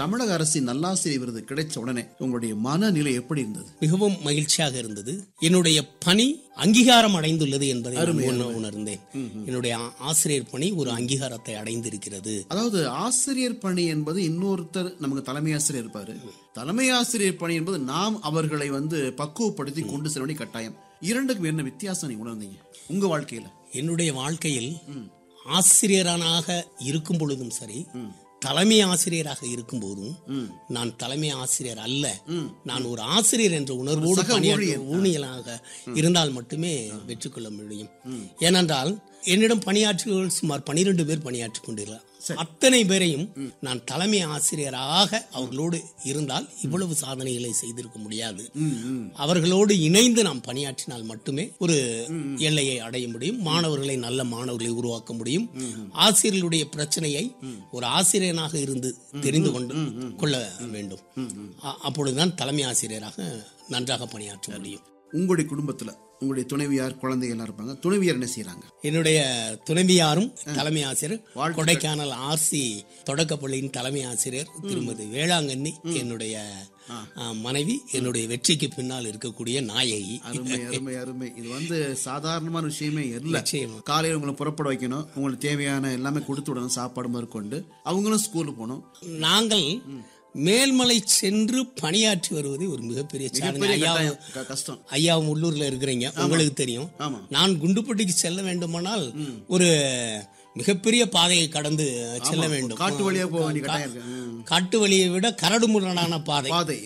தமிழக அரசின் நல்லாசிரியர் விருது கிடைச்ச உடனே உங்களுடைய மனநிலை எப்படி இருந்தது மிகவும் மகிழ்ச்சியாக இருந்தது என்னுடைய பணி அங்கீகாரம் அடைந்துள்ளது என்பதை நான் உண- உணர்ந்தேன் என்னுடைய ஆ- ஆசிரியர் பணி ஒரு அங்கீகாரத்தை அடைந்திருக்கிறது அதாவது ஆசிரியர் பணி என்பது இன்னொருத்தர் நமக்கு தலைமை ஆசிரியர் இருப்பாரு தலைமை ஆசிரியர் பணி என்பது நாம் அவர்களை வந்து பக்குவப்படுத்தி கொண்டு செல்ல வேண்டிய கட்டாயம் இரண்டுக்கும் என்ன வித்தியாசம் நீங்க உணர்ந்தீங்க உங்க வாழ்க்கையில என்னுடைய வாழ்க்கையில் ஆசிரியரானாக இருக்கும் பொழுதும் சரி தலைமை ஆசிரியராக இருக்கும் போதும் நான் தலைமை ஆசிரியர் அல்ல நான் ஒரு ஆசிரியர் என்ற உணர்வோடு சக பணியாற்ற ஊழியலாக இருந்தால் மட்டுமே வெற்றி கொள்ள முடியும் ஏனென்றால் என்னிடம் பணியாற்றியவர்கள் சுமார் பனிரெண்டு பேர் பணியாற்றிக் கொண்டிருக்கிறார் அத்தனை பேரையும் நான் தலைமை ஆசிரியராக அவர்களோடு இருந்தால் இவ்வளவு சாதனைகளை செய்திருக்க முடியாது அவர்களோடு இணைந்து நாம் பணியாற்றினால் மட்டுமே ஒரு எல்லையை அடைய முடியும் மாணவர்களை நல்ல மாணவர்களை உருவாக்க முடியும் ஆசிரியர்களுடைய பிரச்சனையை ஒரு ஆசிரியனாக இருந்து தெரிந்து கொண்டு கொள்ள வேண்டும் அ- அப்பொழுதுதான் தலைமை ஆசிரியராக நன்றாக பணியாற்ற முடியும் உங்களுடைய குடும்பத்துல உங்களுடைய துணைவியார் குழந்தை எல்லாம் இருப்பாங்க துணைவியார் என்ன செய்யறாங்க என்னுடைய துணைவியாரும் தலைமை ஆசிரியர் கொடைக்கானல் ஆர்சி தொடக்கப்பள்ளியின் தலைமை ஆசிரியர் திருமதி வேளாங்கண்ணி என்னுடைய ஆ, மனைவி என்னுடைய வெற்றிக்கு பின்னால் இருக்கக்கூடிய நாயகி அருமை அருமை அருமை இது வந்து சாதாரணமான விஷயமே இல்ல நிச்சயமா. காலையில உங்களை புறப்பட வைக்கணும் உங்களுக்கு தேவையான எல்லாமே கொடுத்து விடணும் சாப்பாடு முதற்கொண்டு அவங்களும் ஸ்கூலுக்கு போகணும் நாங்கள் மேல்மலை சென்று பணியாற்றி வருவது ஒரு மிகப்பெரிய சாதனை மிகப்பெரிய ஐயா கட்டாயம், க- கஷ்டம் ஐயா உள்ளூர்ல இருக்கிறீங்க உங்களுக்கு தெரியும் ஆமா. நான் குண்டுப்பட்டிக்கு செல்ல வேண்டுமானால் ஒரு மிகப்பெரிய பாதையை கடந்து செல்ல வேண்டும் காட்டு வழியா போக வேண்டிய கட்டாயம் இருக்கு ம். காட்டு வழியை விட கரடுமுரடான பாதை பாதை